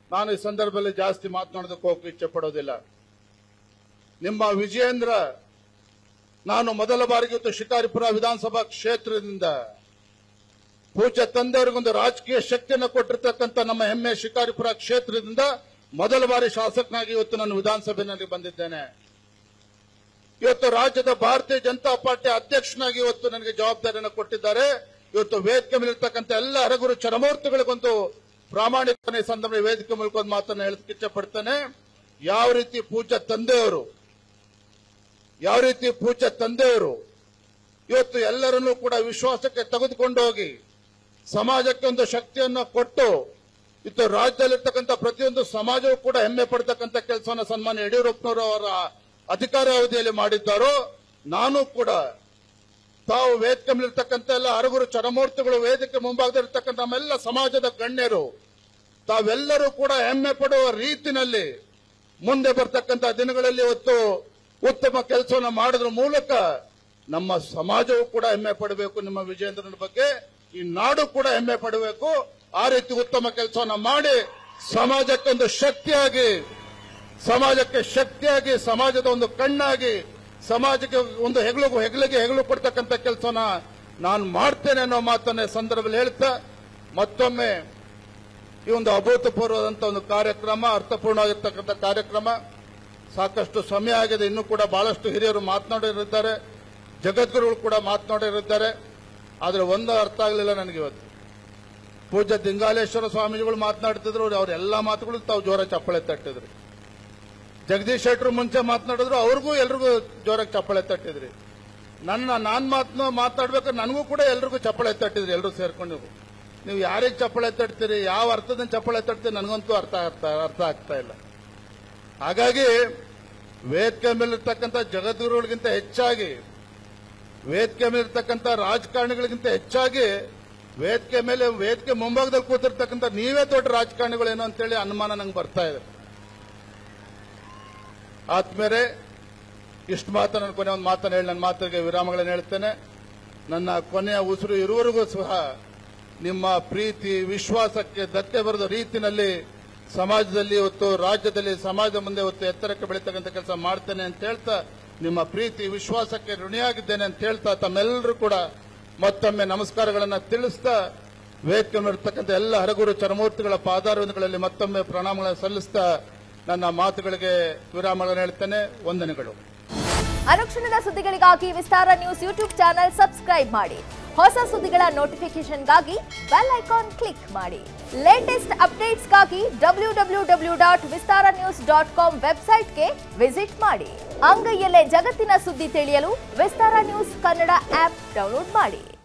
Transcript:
ನಾನು ಈ ಸಂದರ್ಭದಲ್ಲಿ ಜಾಸ್ತಿ ಮಾತನಾಡೋದಕ್ಕೆ ಹೋಗಕ್ಕೆ ಇಚ್ಛೆ ಪಡೋದಿಲ್ಲ ನಿಮ್ಮ ವಿಜಯೇಂದ್ರ ನಾನು ಮೊದಲ ಬಾರಿಗೆ ಇವತ್ತು ಶಿಕಾರಿಪುರ ವಿಧಾನಸಭಾ ಕ್ಷೇತ್ರದಿಂದ ಪೂಜ್ಯ ತಂದೆಯವರಿಗೊಂದು ರಾಜಕೀಯ ಶಕ್ತಿಯನ್ನು ಕೊಟ್ಟಿರ್ತಕ್ಕಂಥ ನಮ್ಮ ಹೆಮ್ಮೆ ಶಿಕಾರಿಪುರ ಕ್ಷೇತ್ರದಿಂದ ಮೊದಲ ಬಾರಿ ಶಾಸಕನಾಗಿ ಇವತ್ತು ನಾನು ವಿಧಾನಸಭೆಯಲ್ಲಿ ಬಂದಿದ್ದೇನೆ ಇವತ್ತು ರಾಜ್ಯದ ಭಾರತೀಯ ಜನತಾ ಪಾರ್ಟಿ ಅಧ್ಯಕ್ಷನಾಗಿ ಇವತ್ತು ನನಗೆ ಜವಾಬ್ದಾರಿಯನ್ನು ಕೊಟ್ಟಿದ್ದಾರೆ ಇವತ್ತು ವೇದಿಕೆ ಮೇಲಿರ್ತಕ್ಕಂಥ ಎಲ್ಲ ಹರಗುರು ಚರಮೂರ್ತಿಗಳಿಗೊಂದು ಪ್ರಾಮಾಣಿಕತೆ ಈ ಸಂದರ್ಭ ವೇದಿಕೆ ಮೂಲಕ ಒಂದು ಮಾತನ್ನು ಹೇಳಕ್ಕೆ ಇಚ್ಛೆ ಪಡ್ತೇನೆ ಯಾವ ರೀತಿ ಪೂಜ್ಯ ತಂದೆಯವರು ಯಾವ ರೀತಿ ಪೂಜ್ಯ ತಂದೆಯವರು ಇವತ್ತು ಎಲ್ಲರನ್ನೂ ಕೂಡ ವಿಶ್ವಾಸಕ್ಕೆ ತೆಗೆದುಕೊಂಡು ಹೋಗಿ ಸಮಾಜಕ್ಕೆ ಒಂದು ಶಕ್ತಿಯನ್ನು ಕೊಟ್ಟು ಇವತ್ತು ರಾಜ್ಯದಲ್ಲಿರ್ತಕ್ಕಂಥ ಪ್ರತಿಯೊಂದು ಸಮಾಜವೂ ಕೂಡ ಹೆಮ್ಮೆ ಪಡ್ತಕ್ಕಂಥ ಕೆಲಸವನ್ನು ಸನ್ಮಾನ್ಯ ಯಡಿಯೂರಪ್ಪನವರು ಅವರ ಅಧಿಕಾರಾವಧಿಯಲ್ಲಿ ಮಾಡಿದ್ದಾರೋ ನಾನು ಕೂಡ ತಾವು ವೇದಿಕೆ ಮೇಲಿರ್ತಕ್ಕಂಥ ಎಲ್ಲ ಅರಗುರು ಚರಮೂರ್ತಿಗಳು ವೇದಿಕೆ ಮುಂಭಾಗದಲ್ಲಿರ್ತಕ್ಕಂಥ ನಮ್ಮೆಲ್ಲ ಸಮಾಜದ ಗಣ್ಯರು ತಾವೆಲ್ಲರೂ ಕೂಡ ಹೆಮ್ಮೆ ಪಡುವ ರೀತಿನಲ್ಲಿ ಮುಂದೆ ಬರ್ತಕ್ಕಂಥ ದಿನಗಳಲ್ಲಿ ಇವತ್ತು ಉತ್ತಮ ಕೆಲಸವನ್ನು ಮಾಡೋದ್ರ ಮೂಲಕ ನಮ್ಮ ಸಮಾಜವು ಕೂಡ ಹೆಮ್ಮೆ ಪಡಬೇಕು ನಿಮ್ಮ ವಿಜೇಂದ್ರನ ಬಗ್ಗೆ ಈ ನಾಡು ಕೂಡ ಹೆಮ್ಮೆ ಪಡಬೇಕು ಆ ರೀತಿ ಉತ್ತಮ ಕೆಲಸವನ್ನು ಮಾಡಿ ಸಮಾಜಕ್ಕೆ ಒಂದು ಶಕ್ತಿಯಾಗಿ ಸಮಾಜಕ್ಕೆ ಶಕ್ತಿಯಾಗಿ ಸಮಾಜದ ಒಂದು ಕಣ್ಣಾಗಿ ಸಮಾಜಕ್ಕೆ ಒಂದು ಹೆಗಲು ಹೆಗಲಿಗೆ ಹೆಗಲು ಕೊಡ್ತಕ್ಕಂಥ ಕೆಲಸನ ನಾನು ಮಾಡ್ತೇನೆ ಅನ್ನೋ ಮಾತನ್ನ ಈ ಸಂದರ್ಭದಲ್ಲಿ ಹೇಳ್ತಾ ಮತ್ತೊಮ್ಮೆ ಈ ಒಂದು ಅಭೂತಪೂರ್ವದಂತ ಒಂದು ಕಾರ್ಯಕ್ರಮ ಅರ್ಥಪೂರ್ಣವಾಗಿರ್ತಕ್ಕಂಥ ಕಾರ್ಯಕ್ರಮ ಸಾಕಷ್ಟು ಸಮಯ ಆಗಿದೆ ಇನ್ನೂ ಕೂಡ ಬಹಳಷ್ಟು ಹಿರಿಯರು ಮಾತನಾಡಿರಿದ್ದಾರೆ ಜಗದ್ಗುರುಗಳು ಕೂಡ ಮಾತನಾಡಿರಿದ್ದಾರೆ ಆದರೆ ಒಂದು ಅರ್ಥ ಆಗಲಿಲ್ಲ ನನಗೆ ಇವತ್ತು ಪೂಜ್ಯ ದಿಂಗಾಲೇಶ್ವರ ಸ್ವಾಮೀಜಿಗಳು ಮಾತನಾಡ್ತಿದ್ರು ಅವ್ರ ಎಲ್ಲ ಮಾತುಗಳು ತಾವು ಜೋರ ಚಪ್ಪಳೆ ತಟ್ಟಿದ್ರು ಜಗದೀಶ್ ಶೆಟ್ಟರು ಮುಂಚೆ ಮಾತನಾಡಿದ್ರು ಅವ್ರಿಗೂ ಎಲ್ರಿಗೂ ಜೋರಾಗಿ ಚಪ್ಪಳೆ ತಟ್ಟಿದ್ರಿ ನನ್ನ ನಾನ್ ಮಾತನ್ನ ಮಾತಾಡ್ಬೇಕಾದ್ರೆ ನನಗೂ ಕೂಡ ಎಲ್ರಿಗೂ ಚಪ್ಪಳೆ ತಟ್ಟಿದ್ರಿ ಎಲ್ಲರೂ ಸೇರ್ಕೊಂಡು ನೀವು ಯಾರಿಗೆ ಚಪ್ಪಳೆ ತಟ್ತೀರಿ ಯಾವ ಅರ್ಥದ ಚಪ್ಪಳೆ ತಟ್ತೀರಿ ನನಗಂತೂ ಅರ್ಥ ಆಗ್ತಾ ಅರ್ಥ ಆಗ್ತಾ ಇಲ್ಲ ಹಾಗಾಗಿ ವೇದಿಕೆ ಮೇಲಿರ್ತಕ್ಕಂಥ ಜಗದ್ಗುರುಗಳಿಗಿಂತ ಹೆಚ್ಚಾಗಿ ವೇದಿಕೆ ಮೇಲಿರ್ತಕ್ಕಂಥ ರಾಜಕಾರಣಿಗಳಿಗಿಂತ ಹೆಚ್ಚಾಗಿ ವೇದಿಕೆ ಮೇಲೆ ವೇದಿಕೆ ಮುಂಭಾಗದಲ್ಲಿ ಕೂತಿರ್ತಕ್ಕಂಥ ನೀವೇ ದೊಡ್ಡ ರಾಜಕಾರಣಿಗಳೇನೋ ಅಂತೇಳಿ ಅನುಮಾನ ನಂಗೆ ಬರ್ತಾ ಇದೆ ಆದ್ಮೇಲೆ ಇಷ್ಟು ಮಾತು ನನ್ನ ಕೊನೆ ಒಂದು ಮಾತನ್ನು ಹೇಳಿ ನನ್ನ ಮಾತಿಗೆ ವಿರಾಮಗಳನ್ನು ಹೇಳ್ತೇನೆ ನನ್ನ ಕೊನೆಯ ಉಸಿರು ಇರುವವರೆಗೂ ಸಹ ನಿಮ್ಮ ಪ್ರೀತಿ ವಿಶ್ವಾಸಕ್ಕೆ ಧಕ್ಕೆ ಬರೆದ ರೀತಿನಲ್ಲಿ ಸಮಾಜದಲ್ಲಿ ಇವತ್ತು ರಾಜ್ಯದಲ್ಲಿ ಸಮಾಜದ ಮುಂದೆ ಇವತ್ತು ಎತ್ತರಕ್ಕೆ ಬೆಳೀತಕ್ಕಂಥ ಕೆಲಸ ಮಾಡ್ತೇನೆ ಅಂತ ಹೇಳ್ತಾ ನಿಮ್ಮ ಪ್ರೀತಿ ವಿಶ್ವಾಸಕ್ಕೆ ಋಣಿಯಾಗಿದ್ದೇನೆ ಅಂತ ಹೇಳ್ತಾ ತಮ್ಮೆಲ್ಲರೂ ಕೂಡ ಮತ್ತೊಮ್ಮೆ ನಮಸ್ಕಾರಗಳನ್ನು ತಿಳಿಸ್ತಾ ವೇದಿಕೆ ಇರ್ತಕ್ಕಂಥ ಎಲ್ಲ ಹರಗುರು ಚರಮೂರ್ತಿಗಳ ಪಾದಾರವಿಂದಗಳಲ್ಲಿ ಮತ್ತೊಮ್ಮೆ ಪ್ರಣಾಮಗಳನ್ನು ಸಲ್ಲಿಸ್ತಾ ನನ್ನ ಮಾತುಗಳಿಗೆ ವಿರಾಮಗಳನ್ನು ಹೇಳ್ತೇನೆ ವಂದನೆಗಳು ಅನುಕ್ಷಣದ ಸುದ್ದಿಗಳಿಗಾಗಿ Vistara news YouTube channel subscribe ಮಾಡಿ ಹೊಸ ಸುದ್ದಿಗಳ ನೋಟಿಫಿಕೇಶನ್ಗಾಗಿ ಬೆಲ್ ಐಕಾನ್ ಕ್ಲಿಕ್ ಮಾಡಿ ಲೇಟೆಸ್ಟ್ ಅಪ್ಡೇಟ್ಸ್ಗಾಗಿ W W W dot Vistara news dot com ವೆಬ್ಸೈಟ್ಗೆ ವಿಸಿಟ್ ಮಾಡಿ ಅಂಗೈಯಲ್ಲೇ ಜಗತ್ತಿನ ಸುದ್ದಿ ತಿಳಿಯಲು Vistara news Kannada app download ಮಾಡಿ